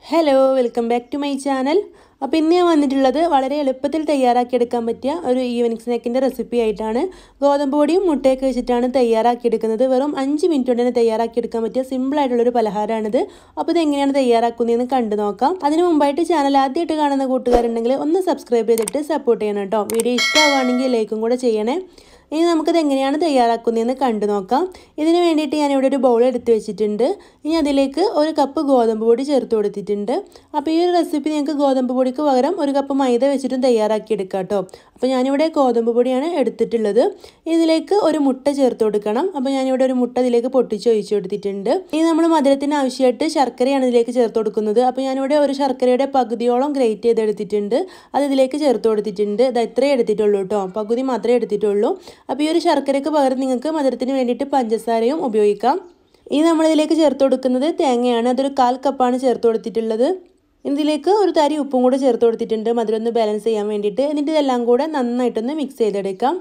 hello welcome back to my channel അപ്പോൾ ഇന്ന് ഞാൻ വന്നിട്ടുള്ളത് വളരെ എളുപ്പത്തിൽ തയ്യാറാക്കിയെടുക്കാൻ പറ്റിയ ഒരു ഈവനിങ് സ്നാക്കിൻ്റെ റെസിപ്പി ആയിട്ടാണ് ഗോതമ്പ് പൊടിയും മുട്ടയൊക്കെ വെച്ചിട്ടാണ് തയ്യാറാക്കിയെടുക്കുന്നത് വെറും അഞ്ച് മിനിറ്റ് കൊണ്ട് തന്നെ തയ്യാറാക്കിയെടുക്കാൻ പറ്റിയ സിമ്പിളായിട്ടുള്ളൊരു പലഹാരമാണിത് അപ്പോൾ ഇത് എങ്ങനെയാണ് തയ്യാറാക്കുന്നതെന്ന് കണ്ടു നോക്കാം അതിന് മുമ്പായിട്ട് ചാനൽ ആദ്യമായിട്ട് കാണുന്ന കൂട്ടുകാരുണ്ടെങ്കിൽ ഒന്ന് സബ്സ്ക്രൈബ് ചെയ്തിട്ട് സപ്പോർട്ട് ചെയ്യണം കേട്ടോ വീഡിയോ ഇഷ്ടമാവുകയാണെങ്കിൽ ലൈക്കും കൂടെ ചെയ്യണേ ഇനി നമുക്കിത് എങ്ങനെയാണ് തയ്യാറാക്കുന്നതെന്ന് കണ്ടു നോക്കാം ഇതിന് വേണ്ടിയിട്ട് ഞാനിവിടെ ഒരു ബൗൾ എടുത്ത് വെച്ചിട്ടുണ്ട് ഇനി അതിലേക്ക് ഒരു കപ്പ് ഗോതമ്പ് പൊടി ചേർത്ത് കൊടുത്തിട്ടുണ്ട് അപ്പോൾ ഈ ഒരു റെസിപ്പി നിങ്ങൾക്ക് ഗോതമ്പ് പൊടിക്ക് പകരം ഒരു കപ്പ് മൈദ വെച്ചിട്ടും തയ്യാറാക്കി എടുക്കാം കേട്ടോ അപ്പോൾ ഞാനിവിടെ ഗോതമ്പ് പൊടിയാണ് എടുത്തിട്ടുള്ളത് ഇതിലേക്ക് ഒരു മുട്ട ചേർത്ത് കൊടുക്കണം അപ്പോൾ ഞാനിവിടെ ഒരു മുട്ട ഇതിലേക്ക് പൊട്ടിച്ച് ഒഴിച്ചു കൊടുത്തിട്ടുണ്ട് ഇനി നമ്മൾ മധുരത്തിന് ആവശ്യമായിട്ട് ശർക്കരയാണ് ഇതിലേക്ക് ചേർത്ത് കൊടുക്കുന്നത് അപ്പോൾ ഞാനിവിടെ ഒരു ശർക്കരയുടെ പകുതിയോളം ഗ്രേറ്റ് ചെയ്തെടുത്തിട്ടുണ്ട് അത് ഇതിലേക്ക് ചേർത്ത് കൊടുത്തിട്ടുണ്ട് ഇത് ഇത്രയേ എടുത്തിട്ടുള്ളൂ കേട്ടോ പകുതി മാത്രമേ എടുത്തിട്ടുള്ളൂ അപ്പോൾ ഈ ഒരു ശർക്കരയ്ക്ക് പകരം നിങ്ങൾക്ക് മധുരത്തിന് വേണ്ടിയിട്ട് പഞ്ചസാരയും ഉപയോഗിക്കാം ഇനി നമ്മളിതിലേക്ക് ചേർത്ത് കൊടുക്കുന്നത് തേങ്ങയാണ് അതൊരു കാൽ കപ്പാണ് ചേർത്ത് കൊടുത്തിട്ടുള്ളത് ഇതിലേക്ക് ഒരു തരി ഉപ്പും കൂടെ ചേർത്ത് കൊടുത്തിട്ടുണ്ട് മധുരം ഒന്ന് ബാലൻസ് ചെയ്യാൻ വേണ്ടിയിട്ട് എന്നിട്ട് ഇതെല്ലാം കൂടെ നന്നായിട്ടൊന്ന് മിക്സ് ചെയ്തെടുക്കാം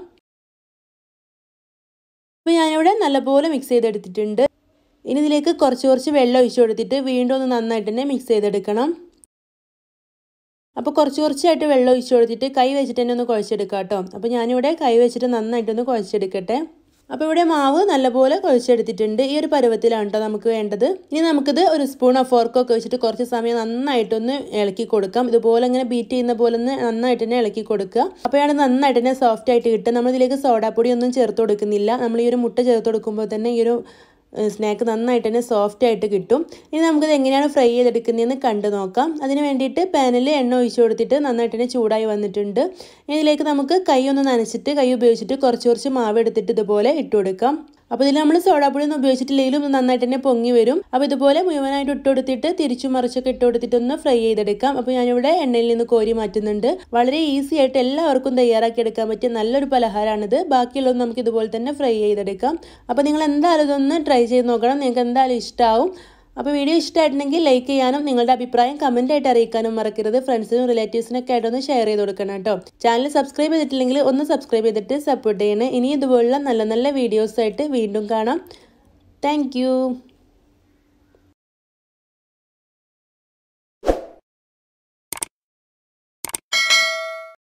അപ്പോൾ ഞാനിവിടെ നല്ലപോലെ മിക്സ് ചെയ്തെടുത്തിട്ടുണ്ട് ഇനി ഇതിലേക്ക് കുറച്ച് കുറച്ച് വെള്ളം ഒഴിച്ചു കൊടുത്തിട്ട് വീണ്ടും ഒന്ന് നന്നായിട്ട് തന്നെ മിക്സ് ചെയ്തെടുക്കണം അപ്പോൾ കുറച്ച് കുറച്ചായിട്ട് വെള്ളം ഒഴിച്ചു കൊടുത്തിട്ട് കൈ വെച്ചിട്ട് തന്നെ ഒന്ന് കുഴച്ചെടുക്കാം കേട്ടോ അപ്പോൾ ഞാനിവിടെ കൈ വെച്ചിട്ട് നന്നായിട്ടൊന്ന് കുഴച്ചെടുക്കട്ടെ അപ്പോൾ ഇവിടെ മാവ് നല്ലപോലെ കുഴച്ചെടുത്തിട്ടുണ്ട് ഈ ഒരു പരുവത്തിലാണ് കേട്ടോ നമുക്ക് വേണ്ടത് ഇനി നമുക്കിത് ഒരു സ്പൂണോ ഫോർക്കോ ഒക്കെ വെച്ചിട്ട് കുറച്ച് സമയം നന്നായിട്ടൊന്ന് ഇളക്കി കൊടുക്കാം ഇതുപോലെ ഇങ്ങനെ ബീറ്റ് ചെയ്യുന്ന പോലെ ഒന്ന് നന്നായിട്ട് തന്നെ ഇളക്കി കൊടുക്കുക അപ്പോഴാണ് നന്നായിട്ട് തന്നെ സോഫ്റ്റ് ആയിട്ട് കിട്ടുക നമ്മളിതിലേക്ക് സോഡാപ്പൊടി ഒന്നും ചേർത്ത് കൊടുക്കുന്നില്ല നമ്മൾ ഈ ഒരു മുട്ട ചേർത്ത് കൊടുക്കുമ്പോൾ തന്നെ ഈ ഒരു സ്നാക്ക് നന്നായിട്ട് തന്നെ സോഫ്റ്റ് ആയിട്ട് കിട്ടും ഇനി നമുക്കിത് എങ്ങനെയാണ് ഫ്രൈ ചെയ്തെടുക്കുന്നതെന്ന് കണ്ടു നോക്കാം അതിന് വേണ്ടിയിട്ട് പാനിൽ എണ്ണ ഒഴിച്ചു കൊടുത്തിട്ട് നന്നായിട്ട് തന്നെ ചൂടായി വന്നിട്ടുണ്ട് ഇതിലേക്ക് നമുക്ക് കൈ ഒന്ന് നനച്ചിട്ട് കൈ ഉപയോഗിച്ചിട്ട് കുറച്ച് കുറച്ച് മാവ് എടുത്തിട്ട് ഇതുപോലെ ഇട്ട് കൊടുക്കാം അപ്പോൾ ഇതിൽ നമ്മൾ സോഡാപ്പൊടി ഒന്നും ഉപയോഗിച്ചിട്ടില്ലെങ്കിലും നന്നായിട്ട് തന്നെ പൊങ്ങി വരും അപ്പോൾ ഇതുപോലെ മുഴുവനായിട്ട് ഇട്ട് കൊടുത്തിട്ട് തിരിച്ചു മറിച്ചൊക്കെ ഇട്ട് കൊടുത്തിട്ട് ഒന്ന് ഫ്രൈ ചെയ്തെടുക്കാം അപ്പോൾ ഞാനിവിടെ എണ്ണയിൽ നിന്ന് കോരി മാറ്റുന്നുണ്ട് വളരെ ഈസി ആയിട്ട് എല്ലാവർക്കും തയ്യാറാക്കി എടുക്കാൻ പറ്റിയ നല്ലൊരു പലഹാരമാണിത് ബാക്കിയുള്ളത് നമുക്ക് ഇതുപോലെ തന്നെ ഫ്രൈ ചെയ്തെടുക്കാം അപ്പോൾ നിങ്ങൾ എന്തായാലും ഇതൊന്ന് ട്രൈ ചെയ്ത് നോക്കണം നിങ്ങൾക്ക് എന്തായാലും ഇഷ്ടമാവും അപ്പോൾ വീഡിയോ ഇഷ്ടമായിട്ടുണ്ടെങ്കിൽ ലൈക്ക് ചെയ്യാനും നിങ്ങളുടെ അഭിപ്രായം കമൻ്റ് ആയിട്ട് അറിയിക്കാനും മറക്കരുത് ഫ്രണ്ട്സിനും റിലേറ്റീവ്സിനൊക്കെ ആയിട്ടൊന്ന് ഷെയർ ചെയ്ത് കൊടുക്കണം കേട്ടോ ചാനൽ സബ്സ്ക്രൈബ് ചെയ്തിട്ടില്ലെങ്കിൽ ഒന്ന് സബ്സ്ക്രൈബ് ചെയ്തിട്ട് സപ്പോർട്ട് ചെയ്യണേ ഇനി ഇതുപോലുള്ള നല്ല നല്ല വീഡിയോസായിട്ട് വീണ്ടും കാണാം താങ്ക്